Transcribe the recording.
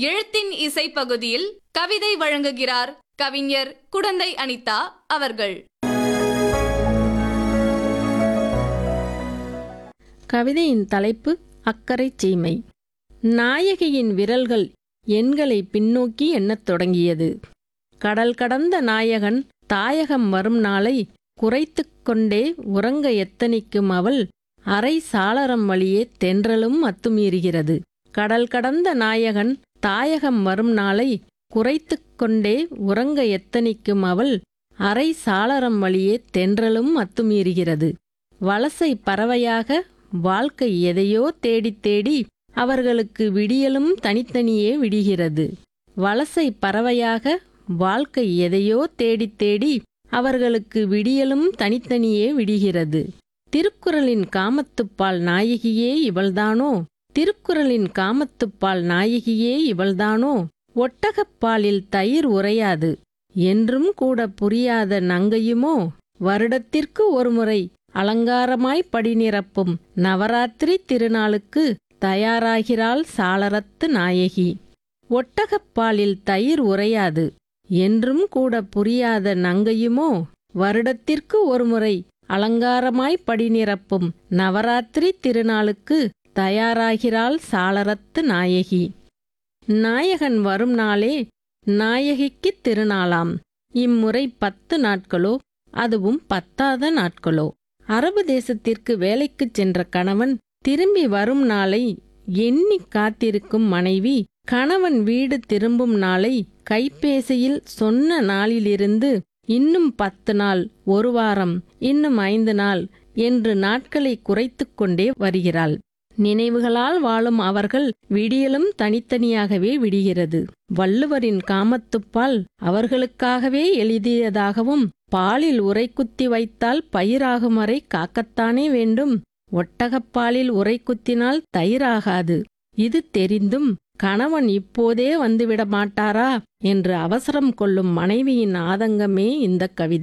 எழுத்தின் இசை பகுதியில் கவிதை வழங்குகிறார் கவிஞர் குடந்தை அனிதா அவர்கள் கவிதையின் தலைப்பு அக்கறை சீமை நாயகியின் விரல்கள் எண்களை பின்னோக்கி எண்ணத் தொடங்கியது கடல் கடந்த நாயகன் தாயகம் வரும் நாளை குறைத்துக் கொண்டே உறங்க எத்தனிக்கும் அவள் அரை சாளரம் வழியே தென்றலும் அத்துமீறுகிறது கடல் கடந்த நாயகன் தாயகம் வரும் நாளை குறைத்துக் கொண்டே உறங்க எத்தனிக்கும் அவள் அரை சாளரம் வழியே தென்றலும் அத்துமீறுகிறது வலசை பறவையாக வாழ்க்கை எதையோ தேடித் தேடி அவர்களுக்கு விடியலும் தனித்தனியே விடிகிறது வலசை பறவையாக வாழ்க்கை எதையோ தேடித் தேடி அவர்களுக்கு விடியலும் தனித்தனியே விடிகிறது திருக்குறளின் காமத்துப்பால் நாயகியே இவள்தானோ திருக்குறளின் காமத்துப்பால் நாயகியே இவள்தானோ ஒட்டகப்பாலில் தயிர் உறையாது என்றும் கூட புரியாத நங்கையுமோ வருடத்திற்கு ஒருமுறை அலங்காரமாய் படிநிரப்பும் நவராத்திரி திருநாளுக்கு தயாராகிறாள் சாளரத்து நாயகி ஒட்டகப்பாலில் தயிர் உறையாது என்றும் கூட புரியாத நங்கையுமோ வருடத்திற்கு ஒருமுறை அலங்காரமாய் படிநிரப்பும் நவராத்திரி திருநாளுக்கு தயாராகிறாள் சாளரத்து நாயகி நாயகன் வரும் நாளே நாயகிக்குத் திருநாளாம் இம்முறை பத்து நாட்களோ அதுவும் பத்தாத நாட்களோ அரபு தேசத்திற்கு வேலைக்குச் சென்ற கணவன் திரும்பி வரும் நாளை எண்ணி காத்திருக்கும் மனைவி கணவன் வீடு திரும்பும் நாளை கைபேசியில் சொன்ன நாளிலிருந்து இன்னும் பத்து நாள் ஒரு வாரம் இன்னும் ஐந்து நாள் என்று நாட்களை குறைத்துக் கொண்டே வருகிறாள் நினைவுகளால் வாழும் அவர்கள் விடியலும் தனித்தனியாகவே விடிகிறது வள்ளுவரின் காமத்துப்பால் அவர்களுக்காகவே எழுதியதாகவும் பாலில் உரை குத்தி வைத்தால் பயிராகும் வரை காக்கத்தானே வேண்டும் ஒட்டகப்பாலில் உரை குத்தினால் தயிராகாது இது தெரிந்தும் கணவன் இப்போதே வந்துவிட மாட்டாரா என்று அவசரம் கொள்ளும் மனைவியின் ஆதங்கமே இந்த கவிதை